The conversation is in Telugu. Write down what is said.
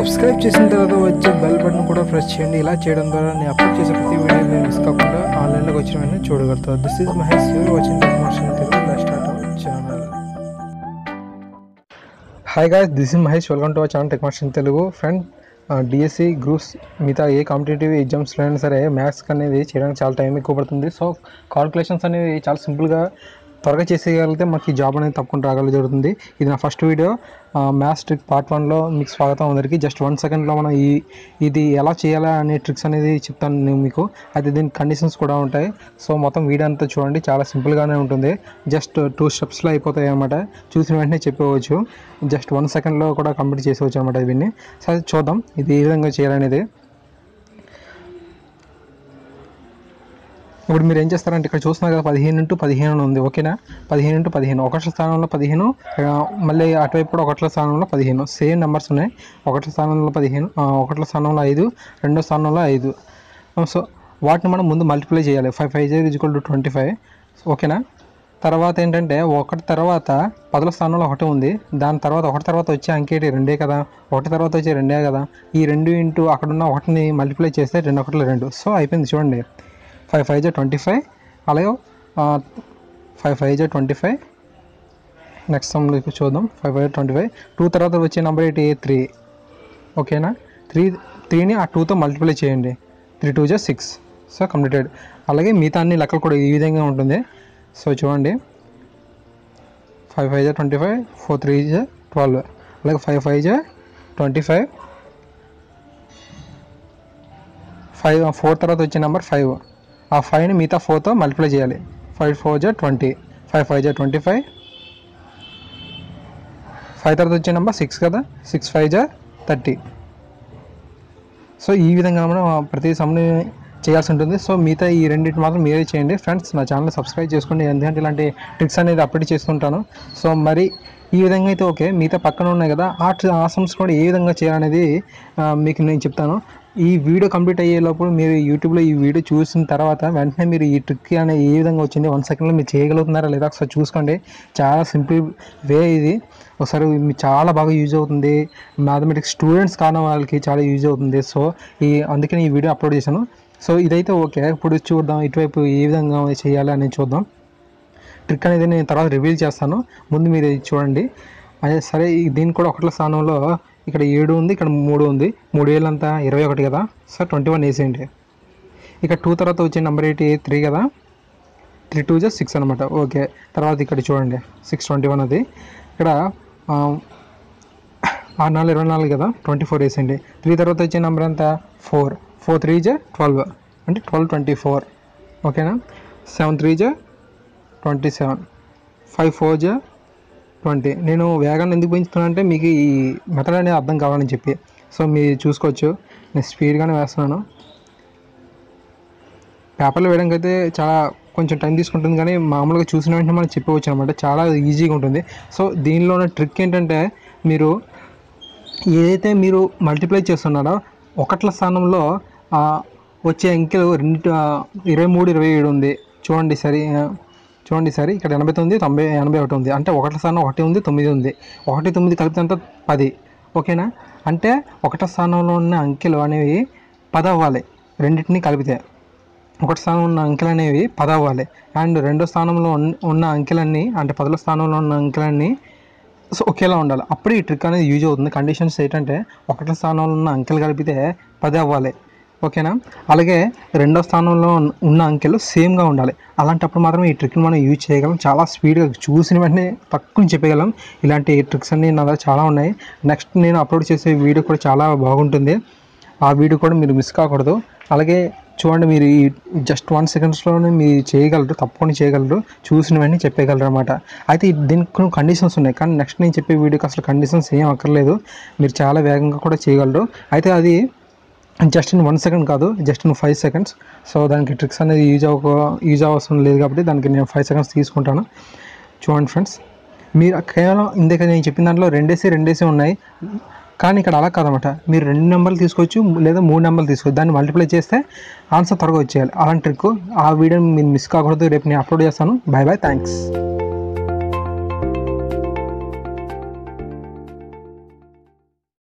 సబ్స్క్రైబ్ చేసిన తర్వాత వచ్చే బెల్ బటన్ కూడా ప్రెస్ చేయండి ఇలా చేయడం ద్వారా నేను అప్లోడ్ చేసే ప్రతి వీడియో మీరు మిస్ కాకుండా ఆన్లైన్లోకి వచ్చిన వెంటనే చూడగలుగుతారు this is Mahesh you're watching promotion Telugu let start our channel hi guys this is Mahesh welcome to our channel technician Telugu friend DSC groups మిగతా ఏ కాంపిటేటివ్ ఎగ్జామ్స్లో అయినా సరే మ్యాథ్స్ అనేది చేయడానికి చాలా టైం ఎక్కువ పడుతుంది సో కాల్కులేషన్స్ అనేవి చాలా సింపుల్గా త్వరగా చేసేయగలిగితే మనకి జాబ్ అనేది తప్పకుండా రాగల జరుగుతుంది ఇది నా first video maths trick part వన్లో మీకు స్వాగతం అందరికీ జస్ట్ వన్ సెకండ్లో మనం ఈ ఇది ఎలా చేయాలా అనే ట్రిక్స్ అనేది చెప్తాను నేను మీకు అయితే దీని కండిషన్స్ కూడా ఉంటాయి సో మొత్తం వీడియో అంతా చూడండి చాలా సింపుల్గానే ఉంటుంది జస్ట్ టూ స్టెప్స్లో అయిపోతాయి అనమాట చూసిన వెంటనే చెప్పవచ్చు జస్ట్ వన్ సెకండ్లో కూడా కంప్లీట్ చేసేవచ్చు అనమాట ఇవన్నీ సరే చూద్దాం ఇది ఏ విధంగా చేయాలనేది ఇప్పుడు మీరు ఏం చేస్తారంటే ఇక్కడ చూస్తున్నారు కదా పదిహేను ఇంటూ పదిహేను అని ఉంది ఓకేనా పదిహేను ఇంటూ పదిహేను ఒకట్ల స్థానంలో పదిహేను ఆ, మళ్ళీ అటువైపు కూడా ఒకట్ల స్థానంలో పదిహేను సేమ్ నెంబర్స్ ఉన్నాయి ఒకట్ల స్థానంలో పదిహేను ఆ, ఒకట్ల స్థానంలో ఐదు రెండో స్థానంలో ఐదు సో వాటిని మనం ముందు మల్టిప్లై చేయాలి five five zero equal to twenty five ఓకేనా తర్వాత ఏంటంటే ఒకటి తర్వాత పదుల స్థానంలో ఒకటి ఉంది దాని తర్వాత ఒకటి తర్వాత వచ్చే అంకేటి రెండే కదా ఒకటి తర్వాత వచ్చే రెండే కదా ఈ రెండు ఇంటూ అక్కడున్న ఒకటిని మల్టిప్లై చేస్తే రెండు ఒకటిలో రెండు సో అయిపోయింది చూడండి ఫైవ్ ఫైవ్ జా ట్వంటీ ఫైవ్ అలాగే ఫైవ్ ఫైవ్ జా ట్వంటీ ఫైవ్ నెక్స్ట్ సమ్లో చూద్దాం five five twenty five two తర్వాత వచ్చే నెంబర్ ఏంటి త్రీ ఓకేనా త్రీ త్రీని ఆ టూతో మల్టిప్లై చేయండి త్రీ టూ జా సిక్స్ సో కంప్లీటెడ్ అలాగే మిగతా అన్ని లెక్కలు కూడా ఈ విధంగా ఉంటుంది సో చూడండి ఫైవ్ ఫైవ్ జా ట్వంటీ ఫైవ్ ఫోర్ త్రీ జా ట్వెల్వ్ అలాగే ఫైవ్ ఫైవ్ జా ట్వంటీ ఫైవ్ ఫైవ్ ఫోర్ తర్వాత వచ్చే నెంబర్ ఫైవ్ ఆ ఫైవ్ని మిగతా ఫోర్తో మల్టిప్లై చేయాలి ఫైవ్ ఫోర్ జా ట్వంటీ ఫైవ్ ఫైవ్ జా ట్వంటీ ఫైవ్ ఫైవ్ తర్వాత వచ్చే నెంబర్ సిక్స్ కదా సిక్స్ ఫైవ్ జా థర్టీ సో ఈ విధంగా మనం ప్రతి సమ్ని చేయాల్సి ఉంటుంది సో మిగతా ఈ రెండింటి మాత్రం మీరే చేయండి ఫ్రెండ్స్ నా ఛానల్ సబ్స్క్రైబ్ చేసుకోండి ఎందుకంటే ఇలాంటి ట్రిక్స్ అనేది అప్డేట్ చేస్తుంటాను సో మరి ఈ విధంగా అయితే ఓకే మిగతా పక్కన ఉన్నాయి కదా ఆ ట్రి- ఆ సమ్స్ కూడా ఏ విధంగా చేయాలనేది ఆ, మీకు నేను చెప్తాను ఈ వీడియో కంప్లీట్ అయ్యే లోపల మీరు యూట్యూబ్లో ఈ వీడియో చూసిన తర్వాత వెంటనే మీరు ఈ ట్రిక్ అనేది ఏ విధంగా వచ్చింది వన్ సెకండ్లో మీరు చేయగలుగుతున్నారా లేదా ఒకసారి చూసుకోండి చాలా సింపుల్ వే ఇది ఒకసారి మీకు చాలా బాగా యూజ్ అవుతుంది మ్యాథమెటిక్స్ స్టూడెంట్స్ కాని వాళ్ళకి చాలా యూజ్ అవుతుంది సో ఈ అందుకని ఈ వీడియో అప్లోడ్ చేశాను సో ఇదైతే ఓకే ఇప్పుడు చూద్దాం ఇటువైపు ఏ విధంగా చేయాలి అనేది చూద్దాం ట్రిక్ అనేది నేను తర్వాత రివీల్ చేస్తాను ముందు మీరు ఇది చూడండి అదే సరే ఈ- దీనికి కూడా ఒకట్ల స్థానంలో ఇక్కడ ఏడు ఉంది ఇక్కడ మూడు ఉంది మూడు వేలు అంతా ఇరవై ఒకటి కదా సార్ ట్వంటీ వన్ వేసేయండి ఇక్కడ టూ తర్వాత వచ్చే నెంబర్ ఎయిట్ త్రీ కదా త్రీ టూ జా సిక్స్ అనమాట ఓకే తర్వాత ఇక్కడ చూడండి సిక్స్ ట్వంటీ వన్ అది ఇక్కడ ఆ, ఆరు నాలుగు ఇరవై నాలుగు కదా ట్వంటీ ఫోర్ వేసేయండి త్రీ తర్వాత వచ్చే నెంబర్ ఎంత ఫోర్ ఫోర్ త్రీ జా ట్వెల్వ్ అంటే ట్వెల్వ్ ట్వంటీ ఫోర్ ఓకేనా సెవెన్ త్రీ జా ట్వంటీ సెవెన్ ఫైవ్ ఫోర్ జా ట్వంటీ నేను వేగాన్ని ఎందుకు పెంచుతున్నా అంటే మీకు ఈ మెథడ్ అనేది అర్థం కావాలని చెప్పి సో మీరు చూసుకోవచ్చు నేను స్పీడ్గానే వేస్తున్నాను పేపర్లో వేయడానికి అయితే చాలా కొంచెం టైం తీసుకుంటుంది కానీ మామూలుగా చూసిన వెంటనే మనం చెప్పవచ్చు అనమాట చాలా ఈజీగా ఉంటుంది సో దీనిలో ఉన్న ట్రిక్ ఏంటంటే మీరు ఏదైతే మీరు మల్టిప్లై చేస్తున్నారో ఒకట్ల స్థానంలో ఆ, వచ్చే అంకెలు రెండు ఆ, ఇరవై మూడు ఇరవై ఏడు ఉంది చూడండి సరి ఆ, చూడండి సరి ఇక్కడ ఎనభై తొమ్మిది తొంభై ఎనభై ఒకటి ఉంది అంటే ఒకటి స్థానం ఒకటి ఉంది తొమ్మిది ఉంది ఒకటి తొమ్మిది కలిపితే అంతా పది ఓకేనా అంటే ఒకటో స్థానంలో ఉన్న అంకెలు అనేవి పది అవ్వాలి రెండింటిని కలిపితే ఒకటి స్థానంలో ఉన్న అంకెలు అనేవి పది అవ్వాలి అండ్ రెండో స్థానంలో ఉన్న- ఉన్న అంకెలన్నీ అంటే పదవ స్థానంలో ఉన్న అంకెలన్నీ సో ఒకేలా ఉండాలి అప్పుడు ఈ ట్రిక్ అనేది యూజ్ అవుతుంది కండిషన్స్ ఏంటంటే ఒకటో స్థానంలో ఉన్న అంకెలు కలిపితే పది అవ్వాలి ఓకేనా అలాగే రెండో స్థానంలో ఉన్న- ఉన్న అంకెలు సేమ్గా ఉండాలి అలాంటప్పుడు మాత్రం ఈ ట్రిక్ని మనం యూజ్ చేయగలం చాలా స్పీడ్గా చూసిన వెంటనే తక్కువ చెప్పగలం ఇలాంటి ట్రిక్స్ అన్నీ నా దగ్గర చాలా ఉన్నాయి నెక్స్ట్ నేను అప్లోడ్ చేసే వీడియో కూడా చాలా బాగుంటుంది ఆ వీడియో కూడా మీరు మిస్ కాకూడదు అలాగే చూడండి మీరు ఈ జస్ట్ వన్ సెకండ్స్లోనే మీరు చేయగలరు తప్పకుండా చేయగలరు చూసిన వెంటనే చెప్పగలరు అనమాట అయితే ఈ- దీనికి కొన్ని కండిషన్స్ ఉన్నాయి కానీ నెక్స్ట్ నేను చెప్పే వీడియోకి అసలు కండిషన్స్ ఏం అక్కర్లేదు మీరు చాలా వేగంగా కూడా చేయగలరు అయితే అది జస్ట్ ఇన్ వన్ సెకండ్ కాదు just in five seconds so దానికి ట్రిక్స్ అనేది యూజ్ అవ్వ యూజ్ అవసరం లేదు కాబట్టి దానికి నేను ఫైవ్ సెకండ్స్ తీసుకుంటాను చూడండి ఫ్రెండ్స్ మీరు కేవలం ఇందాక నేను చెప్పిన దాంట్లో రెండేసి రెండేసి ఉన్నాయి కానీ ఇక్కడ అలా కాదనమాట మీరు రెండు నెంబర్లు తీసుకోవచ్చు లేదా మూడు నెంబర్లు తీసుకోవచ్చు దాన్ని మల్టిప్లై చేస్తే ఆన్సర్ త్వరగా వచ్చేయాలి అలాంటి ట్రిక్ ఆ వీడియోని మీరు మిస్ కాకూడదు రేపు నేను అప్లోడ్ చేస్తాను బాయ్ బాయ్ థ్యాంక్స్